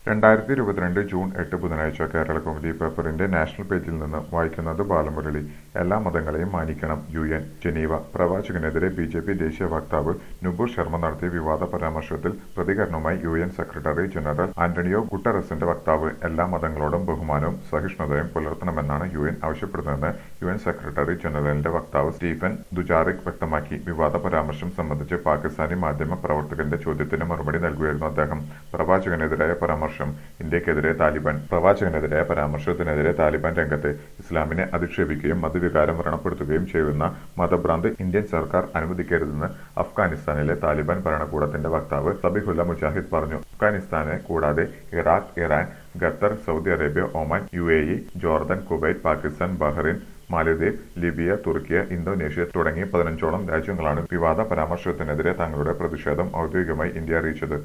രണ്ടായിരത്തി ഇരുപത്തിരണ്ട് ജൂൺ എട്ട് ബുധനാഴ്ച കേരള കൗമുദി പേപ്പറിന്റെ നാഷണൽ പേജിൽ നിന്ന് വായിക്കുന്നത് ബാലമുരളി എല്ലാ മതങ്ങളെയും മാനിക്കണം യു എൻ ജനീവ പ്രവാചകനെതിരെ ബി ജെ പി ദേശീയ വക്താവ് നുപുർ ശർമ്മ നടത്തിയ വിവാദ പരാമർശത്തിൽ പ്രതികരണവുമായി U N secretary general Antonio ഗുട്ടറസിന്റെ വക്താവ് എല്ലാ മതങ്ങളോടും ബഹുമാനവും സഹിഷ്ണുതയും പുലർത്തണമെന്നാണ് യു എൻ ആവശ്യപ്പെടുന്നതെന്ന് യു എൻ സെക്രട്ടറി ജനറലിന്റെ വക്താവ് സ്റ്റീഫൻ ദുജാറിക് വ്യക്തമാക്കി വിവാദ പരാമർശം സംബന്ധിച്ച് പാകിസ്ഥാനി മാധ്യമ പ്രവർത്തകന്റെ ചോദ്യത്തിന് മറുപടി നൽകുകയായിരുന്നു അദ്ദേഹം പ്രവാചകനെതിരായ പരാമർശം ഇന്ത്യക്കെതിരെ താലിബാൻ പ്രവാചകനെതിരായ പരാമർശത്തിനെതിരെ താലിബാൻ രംഗത്ത് ഇസ്ലാമിനെ അധിക്ഷേപിക്കുകയും മതവികാരം വ്രണപ്പെടുത്തുകയും ചെയ്യുന്ന മതഭ്രാന്ത് ഇന്ത്യൻ സർക്കാർ അനുവദിക്കരുതെന്ന് അഫ്ഗാനിസ്ഥാനിലെ താലിബാൻ ഭരണകൂടത്തിന്റെ വക്താവ് സബിഹുല്ല മുജാഹിദ് പറഞ്ഞു അഫ്ഗാനിസ്ഥാനെ കൂടാതെ Iraq Iran Qatar Saudi Arabia Oman U A E Jordan Kuwait Pakistan Bahrain Maldives Libya Turkiye Indonesia തുടങ്ങി പതിനഞ്ചോളം രാജ്യങ്ങളാണ് വിവാദ പരാമർശത്തിനെതിരെ തങ്ങളുടെ പ്രതിഷേധം ഔദ്യോഗികമായി ഇന്ത്യ അറിയിച്ചത്